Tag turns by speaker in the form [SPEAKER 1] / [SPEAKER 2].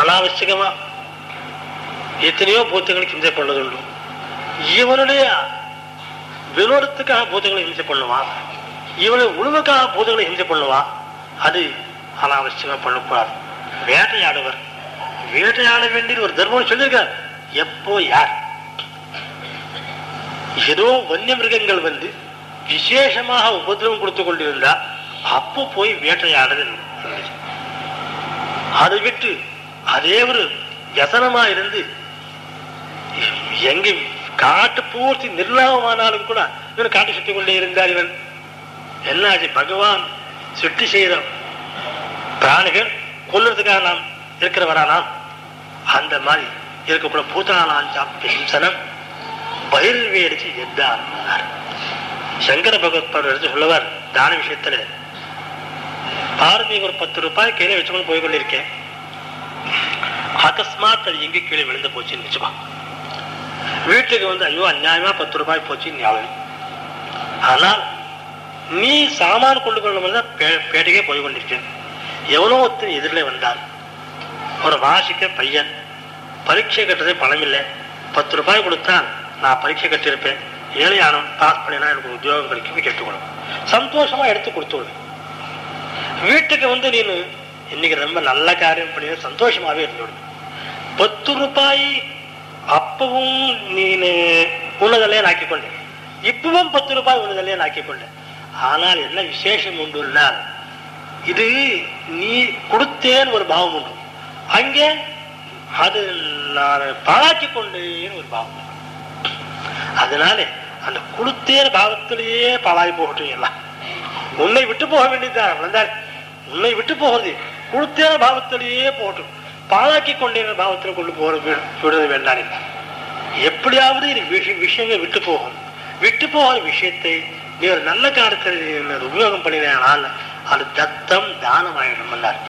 [SPEAKER 1] அனாவசியமா எத்தனையோ பூத்தங்களுக்கு ஹிம்சை பண்ணதுண்டு இவனுடைய வினோதத்துக்காக பூதங்களை ஹிம்சை பண்ணுவான் இவனுடைய உணவுக்காக பூதங்களை ஹிம்சை பண்ணுவான் அது அனாவசியமா பண்ணக்கூடாது வேட்டையாடுவர் வேட்டையாட வேண்டிய ஒரு தர்மம் சொல்லியிருக்கார் எப்போ யார் ஏதோ வன்னிய மிருகங்கள் வந்து விசேஷமாக உபதிரவம் கொடுத்து கொண்டிருந்தா அப்போ போய் வேட்டையாடுறது நல்லது. அதை விட்டு அதே ஒரு வியசனமா இருந்து எங்க காட்டு பூர்த்தி நிர்லாபமானாலும் கூட இவன் காட்டு சுத்தி கொண்டே இருந்தார் இவன் என்னாச்சு பகவான் சுட்டி செய்யற பிராணிகள் கொல்றதுக்காக நாம் இருக்கிறவரா நாம் அந்த மாதிரி இருக்கக்கூட பூதானாஞ்சாப்பிய ஹிம்சனம் பயிர்வேடிச்சு எத்தார் சங்கர பகவத் எடுத்து சொல்லுவார் தான விஷயத்துல பாரதி ஒரு பத்து ரூபாய் கையில வச்சுக்கொண்டு போய் கொண்டிருக்கேன் அகஸ்மாத் அது எங்க கீழே விழுந்து போச்சுன்னு வச்சுக்கோ வீட்டுக்கு வந்து ஐயோ அநியாயமா பத்து ரூபாய் போச்சு ஞாபகம் ஆனால் நீ சாமான் கொண்டு கொள்ள பேட்டைக்கே போய் கொண்டிருக்கேன் எவனோ ஒருத்தன் எதிரில் வந்தான் ஒரு வாசிக்க பையன் பரீட்சை கட்டுறதே பணம் இல்லை பத்து ரூபாய் கொடுத்தா நான் பரீட்சை கட்டியிருப்பேன் ஏழையானம் பாஸ் பண்ணினா எனக்கு ஒரு உத்தியோகம் கிடைக்கும் கேட்டுக்கணும் சந்தோஷமா எடுத்து கொடுத்துடு வீட்டுக்கு வந்து நீனு இன்னைக்கு ரொம்ப நல்ல காரியம் பண்ணி சந்தோஷமாவே இருந்துவிடு பத்து ரூபாய் அப்பவும் நீனு உன்னதல்லே நாக்கிக்கொண்டேன் இப்பவும் பத்து ரூபாய் உன்னதல்லே நாக்கிக்கொண்டேன் ஆனால் என்ன விசேஷம் உண்டு இது நீ கொடுத்தேன்னு ஒரு பாவம் உண்டு அங்கே அது நான் பாழாக்கி கொண்டேன்னு ஒரு பாவம் உண்டு. அதனால அந்த கொடுத்தேன் பாவத்திலேயே பாழாய் போகட்டும் எல்லாம் உன்னை விட்டு போக வேண்டியதுதான் வந்தார் உன்னை விட்டு போகிறது கொடுத்தேன பாவத்திலேயே போகட்டும் பாழாக்கி கொண்டேன பாவத்தில் கொண்டு போக விடுறது வேண்டாம் எப்படியாவது இது விஷ- விஷயங்கள் விட்டு போகும் விட்டு போகிற விஷயத்தை நீ ஒரு நல்ல காலத்தில் உபயோகம் பண்ணினால் அது தத்தம் தானம் ஆயிடும்